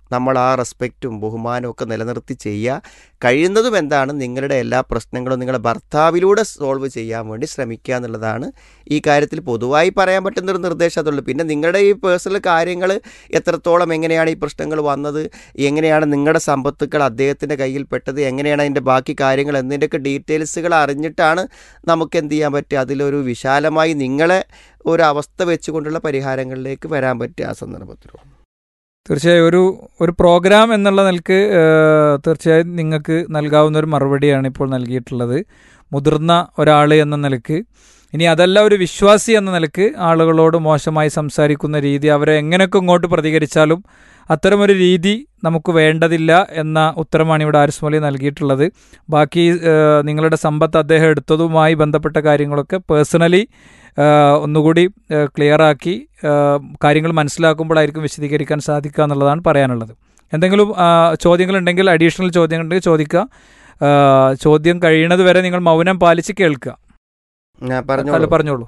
നമ്മൾ ആ റെസ്പെക്റ്റും ബഹുമാനവും ഒക്കെ നിലനിർത്തി ചെയ്യുക കഴിയുന്നതും എന്താണ് നിങ്ങളുടെ എല്ലാ പ്രശ്നങ്ങളും നിങ്ങളുടെ ഭർത്താവിലൂടെ സോൾവ് ചെയ്യാൻ വേണ്ടി ശ്രമിക്കുക എന്നുള്ളതാണ് ഈ കാര്യത്തിൽ പൊതുവായി പറയാൻ പറ്റുന്നൊരു നിർദ്ദേശം അതുള്ളൂ പിന്നെ നിങ്ങളുടെ ഈ പേഴ്സണൽ കാര്യങ്ങൾ എത്രത്തോളം എങ്ങനെയാണ് ഈ പ്രശ്നങ്ങൾ വന്നത് എങ്ങനെയാണ് നിങ്ങളുടെ സമ്പത്തുക്കൾ അദ്ദേഹത്തിൻ്റെ കയ്യിൽപ്പെട്ടത് എങ്ങനെയാണ് അതിൻ്റെ ബാക്കി കാര്യങ്ങൾ എന്നതിൻ്റെയൊക്കെ ഡീറ്റെയിൽസുകൾ അറിഞ്ഞിട്ടാണ് നമുക്ക് എന്ത് ചെയ്യാൻ പറ്റുക അതിലൊരു വിശാലമായി നിങ്ങളെ ഒരു അവസ്ഥ വെച്ചുകൊണ്ടുള്ള പരിഹാരങ്ങളിലേക്ക് വരാൻ പറ്റുക ആ സന്ദർഭത്തിൽ തീർച്ചയായും ഒരു ഒരു പ്രോഗ്രാം എന്നുള്ള നിലക്ക് ഏഹ്, തീർച്ചയായും നിങ്ങൾക്ക് നൽകാവുന്ന ഒരു മറുപടിയാണ് ഇപ്പോൾ നൽകിയിട്ടുള്ളത് മുതിർന്ന ഒരാൾ എന്ന നിലക്ക് ഇനി അതല്ല ഒരു വിശ്വാസി എന്ന നിലക്ക് ആളുകളോട് മോശമായി സംസാരിക്കുന്ന രീതി അവരെ എങ്ങനെയൊക്കെ ഇങ്ങോട്ട് പ്രതികരിച്ചാലും അത്തരമൊരു രീതി നമുക്ക് വേണ്ടതില്ല എന്ന ഉത്തരമാണ് ഇവിടെ ആരിസ് മൊലി നൽകിയിട്ടുള്ളത് ബാക്കി ഏഹ്, നിങ്ങളുടെ സമ്പത്ത് അദ്ദേഹം എടുത്തതുമായി ബന്ധപ്പെട്ട കാര്യങ്ങളൊക്കെ പേഴ്സണലി ഒന്നുകൂടി ക്ലിയർ ആക്കി ഏഹ്, കാര്യങ്ങൾ മനസ്സിലാക്കുമ്പോഴായിരിക്കും വിശദീകരിക്കാൻ സാധിക്കുക എന്നുള്ളതാണ് പറയാനുള്ളത് എന്തെങ്കിലും ആ, ചോദ്യങ്ങളുണ്ടെങ്കിൽ അഡീഷണൽ ചോദ്യങ്ങളുണ്ടെങ്കിൽ ചോദിക്കുക ആ, ചോദ്യം കഴിയുന്നത് വരെ നിങ്ങൾ മൗനം പാലിച്ച് കേൾക്കുക ഞാൻ അല്ല, പറഞ്ഞോളൂ പറഞ്ഞോളൂ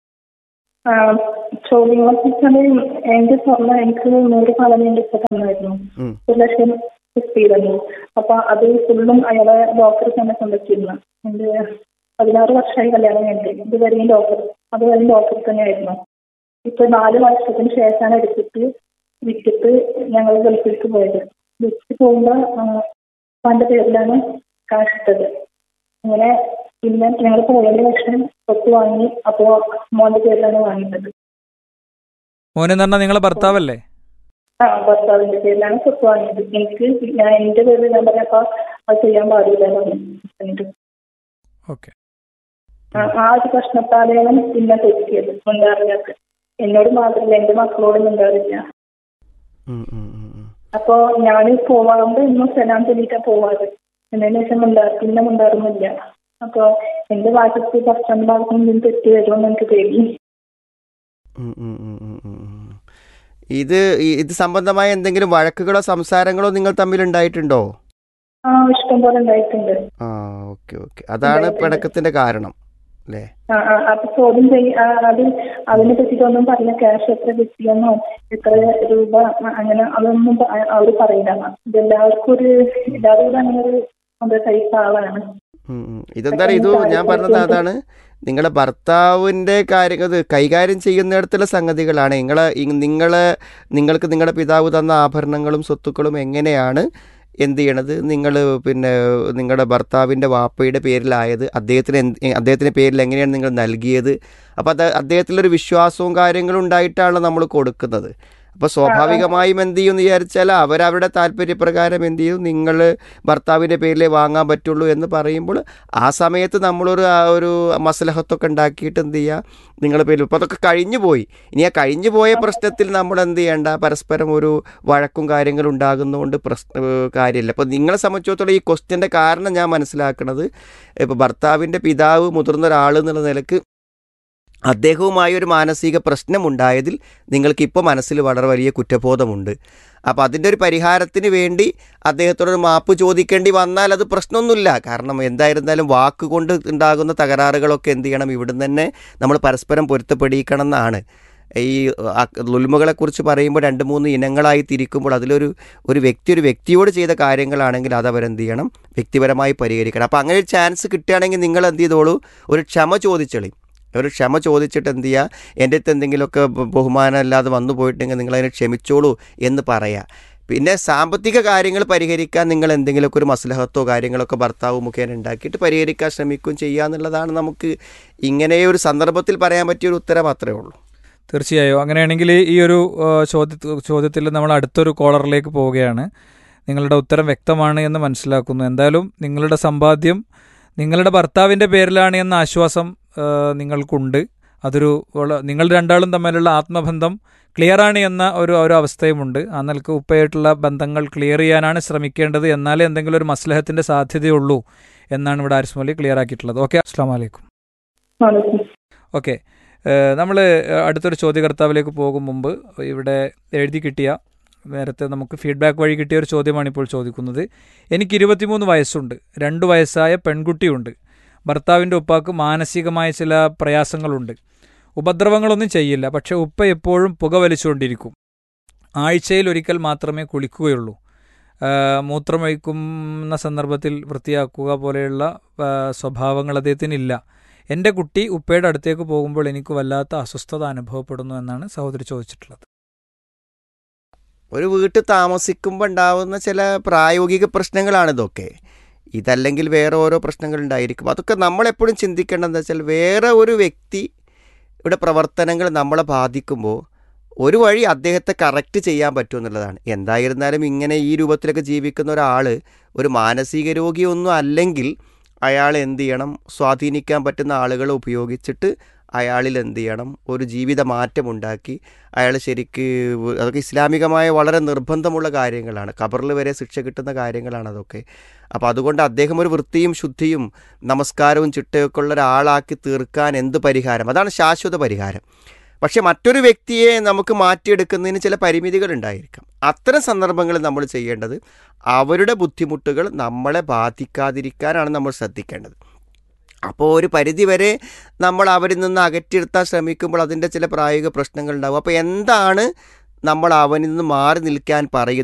ആ, ചോദ്യങ്ങളെ വെച്ചാല് എന്റെ സ്വർണ്ണം എനിക്ക് നൂറ് പവനിന്റെ ഇപ്പൊ തന്നായിരുന്നു ഉം. ഒരു ലക്ഷം കിട്ടിയിരുന്നു അപ്പൊ അത് ഫുള്ളും അയാളെ ഡോക്ടർ തന്നെ കൊണ്ടുവച്ചിരുന്നു എന്റെ പതിനാറ് വർഷമായി കല്യാണം കഴിഞ്ഞിട്ട് ഇതുവരെയും ഡോക്ടർ അതുവരെയും ഡോക്ടർ തന്നെയായിരുന്നു ഇപ്പൊ നാല് വർഷത്തിന് ശേഷമാണ് എടുത്തിട്ട് വിറ്റിട്ട് ഞങ്ങൾ ഗൾഫിലേക്ക് പോയത് വിറ്റ് പോകുമ്പോ പന്റെ പേരിലാണ് കാശ് ഇട്ടത് അങ്ങനെ പിന്നെ ഞങ്ങൾ പോയതിന് ശേഷം സ്വത്ത് വാങ്ങി അപ്പോ മോന്റെ പേരിലാണ് വാങ്ങിയത് മോനെന്ന് പറഞ്ഞാൽ നിങ്ങളെ ഭർത്താവല്ലേ ആ ഭർത്താവിന്റെ പേരിലാണ് സ്വത്ത് വാങ്ങിയത് എനിക്ക് ഞാൻ എന്റെ പേരിൽ ഞാൻ പറഞ്ഞപ്പോ അത് ചെയ്യാൻ പാടില്ല എന്ന് പറഞ്ഞു ഹസ്ബൻഡ്. ഓക്കെ ആ ആ ഒരു പ്രശ്നത്താലെയാണ് പിന്നെ തെറ്റിയത് മുണ്ടാറില്ലാത്ത എന്നോട് മാത്രമല്ല എന്റെ മക്കളോടും മുണ്ടാറില്ല ഉം, ഉം, ഉം, ഉം. അപ്പൊ ഞാൻ പോവാറുമ്പോ ഇന്നും സലാം ചൊല്ലിട്ടാ പോവാറ് എന്നതിന് ശേഷം മുണ്ടാ പിന്നെ മുണ്ടാറുന്നില്ല അപ്പൊ എന്റെ ഭാഗത്ത് ഭക്ഷണം ഭാഗത്തും എന്തെങ്കിലും തെറ്റ് വരുമെന്ന് എനിക്ക് പേടി ഉം, ഉം, ഉം, ഉം, ഉം, ഉം. ഇത് ഈ- ഇത് സംബന്ധമായ എന്തെങ്കിലും വഴക്കുകളോ സംസാരങ്ങളോ നിങ്ങൾ തമ്മിൽ ഉണ്ടായിട്ടുണ്ടോ ആ ഇഷ്ടം പോലെ ഉണ്ടായിട്ടുണ്ട് ആ ഓക്കെ ഓക്കെ അതാണ് ഉണ്ടായിട്ടുണ്ട്. പിണക്കത്തിന്റെ കാരണം അല്ലേ ആ ആ അപ്പൊ ചോദ്യം ചെയ്യ ആ, അത് അതിനെ പറ്റിയിട്ടൊന്നും പറഞ്ഞ ക്യാഷ് എത്ര കിട്ടിയെന്നോ എത്ര രൂപ ആ, അങ്ങനെ അതൊന്നും പ- ആ, അവര് പറയില്ല ഇതെല്ലാവർക്കും ഒരു എല്ലാവരും കൂടെ അങ്ങനെ ഒരു നമ്മുടെ ടൈപ്പ് ആളാണ് ഉം, ഉം. ഇതെന്താണ് ഇത് ഞാൻ പറഞ്ഞത് അതാണ് നിങ്ങളെ ഭർത്താവിൻ്റെ കാര്യം ഇത് കൈകാര്യം ചെയ്യുന്നിടത്തുള്ള സംഗതികളാണ് നിങ്ങളെ ഈ- നിങ്ങളെ നിങ്ങൾക്ക് നിങ്ങളുടെ പിതാവ് തന്ന ആഭരണങ്ങളും സ്വത്തുക്കളും എങ്ങനെയാണ് എന്ത് ചെയ്യണത് നിങ്ങൾ പിന്നെ നിങ്ങളുടെ ഭർത്താവിൻ്റെ വാപ്പയുടെ പേരിലായത് അദ്ദേഹത്തിന് എന്ത് അദ്ദേഹത്തിൻ്റെ പേരിൽ എങ്ങനെയാണ് നിങ്ങൾ നൽകിയത് അപ്പോൾ അത് അദ്ദേഹത്തിലൊരു വിശ്വാസവും കാര്യങ്ങളും ഉണ്ടായിട്ടാണ് നമ്മൾ കൊടുക്കുന്നത് അപ്പോൾ സ്വാഭാവികമായും എന്ത് ചെയ്യുമെന്ന് വിചാരിച്ചാൽ അവരവരുടെ താല്പര്യപ്രകാരം എന്ത് ചെയ്യും നിങ്ങൾ ഭർത്താവിൻ്റെ പേരിലേ വാങ്ങാൻ പറ്റുള്ളൂ എന്ന് പറയുമ്പോൾ ആ സമയത്ത് നമ്മളൊരു ആ ഒരു മസലഹത്തൊക്കെ ഉണ്ടാക്കിയിട്ട് എന്ത് ചെയ്യുക നിങ്ങളുടെ പേരിൽ ഇപ്പോൾ അതൊക്കെ കഴിഞ്ഞു പോയി ഇനി ആ കഴിഞ്ഞു പോയ പ്രശ്നത്തിൽ നമ്മൾ എന്ത് ചെയ്യേണ്ട പരസ്പരം ഒരു വഴക്കും കാര്യങ്ങളും ഉണ്ടാകുന്നതുകൊണ്ട് പ്രശ്ന കാര്യമില്ല അപ്പോൾ നിങ്ങളെ സംബന്ധിച്ചിടത്തോളം ഈ ക്വസ്റ്റ്യൻ്റെ കാരണം ഞാൻ മനസ്സിലാക്കുന്നത് ഇപ്പോൾ ഭർത്താവിൻ്റെ പിതാവ് മുതിർന്ന ഒരാൾ എന്നുള്ള നിലക്ക് അദ്ദേഹവുമായി ഒരു മാനസിക പ്രശ്നമുണ്ടായതിൽ നിങ്ങൾക്കിപ്പോൾ മനസ്സിൽ വളരെ വലിയ കുറ്റബോധമുണ്ട് അപ്പോൾ അതിൻ്റെ ഒരു പരിഹാരത്തിന് വേണ്ടി അദ്ദേഹത്തോട് ഒരു മാപ്പ് ചോദിക്കേണ്ടി വന്നാൽ അത് പ്രശ്നമൊന്നുമില്ല കാരണം എന്തായിരുന്നാലും വാക്കുകൊണ്ട് ഉണ്ടാകുന്ന തകരാറുകളൊക്കെ എന്ത് ചെയ്യണം ഇവിടുന്ന് തന്നെ നമ്മൾ പരസ്പരം പൊരുത്തപ്പെടിയിക്കണം എന്നാണ് ഈ ലുൽമുകളെക്കുറിച്ച് പറയുമ്പോൾ രണ്ട് മൂന്ന് ഇനങ്ങളായി തിരിക്കുമ്പോൾ അതിലൊരു ഒരു വ്യക്തി ഒരു വ്യക്തിയോട് ചെയ്ത കാര്യങ്ങളാണെങ്കിൽ അത് അവരെന്ത് ചെയ്യണം വ്യക്തിപരമായി പരിഹരിക്കണം അപ്പോൾ അങ്ങനെ ഒരു ചാൻസ് കിട്ടുകയാണെങ്കിൽ നിങ്ങൾ എന്ത് ചെയ്തോളൂ ഒരു ക്ഷമ ചോദിച്ചളി ഒരു ക്ഷമ ചോദിച്ചിട്ട് എന്ത് ചെയ്യുക എൻ്റെ അടുത്ത് എന്തെങ്കിലുമൊക്കെ ബ- ബഹുമാനമില്ലാതെ വന്നു പോയിട്ടുണ്ടെങ്കിൽ നിങ്ങളതിനെ ക്ഷമിച്ചോളൂ എന്ന് പറയാം പിന്നെ സാമ്പത്തിക കാര്യങ്ങൾ പരിഹരിക്കാൻ നിങ്ങൾ എന്തെങ്കിലുമൊക്കെ ഒരു മസ്ലഹത്തോ കാര്യങ്ങളൊക്കെ ഭർത്താവ് മുഖേന ഉണ്ടാക്കിയിട്ട് പരിഹരിക്കാൻ ശ്രമിക്കുകയും ചെയ്യുക എന്നുള്ളതാണ് നമുക്ക് ഇങ്ങനെ ഒരു സന്ദർഭത്തിൽ പറയാൻ പറ്റിയ ഒരു ഉത്തരം മാത്രമേ ഉള്ളൂ തീർച്ചയായും അങ്ങനെയാണെങ്കിൽ ഈ ഒരു ചോദ്യ ചോദ്യത്തിൽ നമ്മൾ അടുത്തൊരു കോളറിലേക്ക് പോവുകയാണ് നിങ്ങളുടെ ഉത്തരം വ്യക്തമാണ് എന്ന് മനസ്സിലാക്കുന്നു എന്തായാലും നിങ്ങളുടെ സമ്പാദ്യം നിങ്ങളുടെ ഭർത്താവിൻ്റെ പേരിലാണ് എന്ന ആശ്വാസം ആ, നിങ്ങൾക്കുണ്ട് അതൊരു വള- നിങ്ങൾ രണ്ടാളും തമ്മിലുള്ള ആത്മബന്ധം ക്ലിയർ ആണ് എന്ന ഒരു ഒരു അവസ്ഥയുമുണ്ട് ആ നിലക്ക് ഉപ്പയായിട്ടുള്ള ബന്ധങ്ങൾ ക്ലിയർ ചെയ്യാനാണ് ശ്രമിക്കേണ്ടത് എന്നാലേ എന്തെങ്കിലും ഒരു മസ്ലഹത്തിൻ്റെ സാധ്യതയുള്ളൂ എന്നാണ് ഇവിടെ ആരിസ് മൊലി ക്ലിയർ ആക്കിയിട്ടുള്ളത് ഓക്കെ അസ്സാം വലൈക്കും ഓക്കെ നമ്മൾ അടുത്തൊരു ചോദ്യകർത്താവിലേക്ക് പോകും മുമ്പ് ഇവിടെ എഴുതി കിട്ടിയ നേരത്തെ നമുക്ക് ഫീഡ്ബാക്ക് വഴി കിട്ടിയ ഒരു ചോദ്യമാണ് ഇപ്പോൾ ചോദിക്കുന്നത് എനിക്ക് ഇരുപത്തിമൂന്ന് വയസ്സുണ്ട് രണ്ട് വയസ്സായ പെൺകുട്ടിയുണ്ട് ഭർത്താവിൻ്റെ ഉപ്പാക്ക് മാനസികമായ ചില പ്രയാസങ്ങളുണ്ട് ഉപദ്രവങ്ങളൊന്നും ചെയ്യില്ല പക്ഷെ ഉപ്പ എപ്പോഴും പുക വലിച്ചുകൊണ്ടിരിക്കും ആഴ്ചയിൽ ഒരിക്കൽ മാത്രമേ കുളിക്കുകയുള്ളൂ ആ, മൂത്രമൊഴിക്കുന്ന സന്ദർഭത്തിൽ വൃത്തിയാക്കുക പോലെയുള്ള ആ, സ്വഭാവങ്ങൾ അദ്ദേഹത്തിനില്ല എൻ്റെ കുട്ടി ഉപ്പയുടെ അടുത്തേക്ക് പോകുമ്പോൾ എനിക്ക് വല്ലാത്ത അസ്വസ്ഥത അനുഭവപ്പെടുന്നു എന്നാണ് സഹോദരി ചോദിച്ചിട്ടുള്ളത് ഒരു വീട്ടിൽ താമസിക്കുമ്പോൾ ഉണ്ടാവുന്ന ചില പ്രായോഗിക പ്രശ്നങ്ങളാണ് ഇതൊക്കെ ഇതല്ലെങ്കിൽ വേറെ ഓരോ പ്രശ്നങ്ങൾ ഉണ്ടായിരിക്കും അതൊക്കെ നമ്മളെപ്പോഴും ചിന്തിക്കേണ്ടതെന്ന് വെച്ചാൽ വേറെ ഒരു വ്യക്തി ഇവിടെ പ്രവർത്തനങ്ങൾ നമ്മളെ ബാധിക്കുമ്പോൾ ഒരു വഴി അദ്ദേഹത്തെ കറക്റ്റ് ചെയ്യാൻ പറ്റും എന്നുള്ളതാണ് എന്തായിരുന്നാലും ഇങ്ങനെ ഈ രൂപത്തിലൊക്കെ ജീവിക്കുന്ന ഒരാൾ ഒരു മാനസിക രോഗിയൊന്നും അല്ലെങ്കിൽ അയാൾ എന്ത് ചെയ്യണം സ്വാധീനിക്കാൻ പറ്റുന്ന ആളുകളെ ഉപയോഗിച്ചിട്ട് അയാളിൽ എന്ത് ചെയ്യണം ഒരു ജീവിത മാറ്റം ഉണ്ടാക്കി അയാൾ ശരിക്ക് അതൊക്കെ ഇസ്ലാമികമായ വളരെ നിർബന്ധമുള്ള കാര്യങ്ങളാണ് ഖബറിൽ വരെ ശിക്ഷ കിട്ടുന്ന കാര്യങ്ങളാണ് അതൊക്കെ അപ്പോൾ അതുകൊണ്ട് അദ്ദേഹം ഒരു വൃത്തിയും ശുദ്ധിയും നമസ്കാരവും ചിട്ടയൊക്കെ ഉള്ള ഒരാളാക്കി തീർക്കാൻ എന്ത് പരിഹാരം അതാണ് ശാശ്വത പരിഹാരം പക്ഷെ മറ്റൊരു വ്യക്തിയെ നമുക്ക് മാറ്റിയെടുക്കുന്നതിന് ചില പരിമിതികൾ ഉണ്ടായിരിക്കാം അത്തരം സന്ദർഭങ്ങളിൽ നമ്മൾ ചെയ്യേണ്ടത് അവരുടെ ബുദ്ധിമുട്ടുകൾ നമ്മളെ ബാധിക്കാതിരിക്കാനാണ് നമ്മൾ ശ്രദ്ധിക്കേണ്ടത് അപ്പോൾ ഒരു പരിധി വരെ നമ്മൾ അവരിൽ നിന്ന് അകറ്റിയെടുത്താൻ ശ്രമിക്കുമ്പോൾ അതിൻ്റെ ചില പ്രായോഗിക പ്രശ്നങ്ങൾ ഉണ്ടാകും അപ്പോൾ എന്താണ് നമ്മൾ അവനിൽ നിന്ന് മാറി നിൽക്കാൻ പറയുന്നത്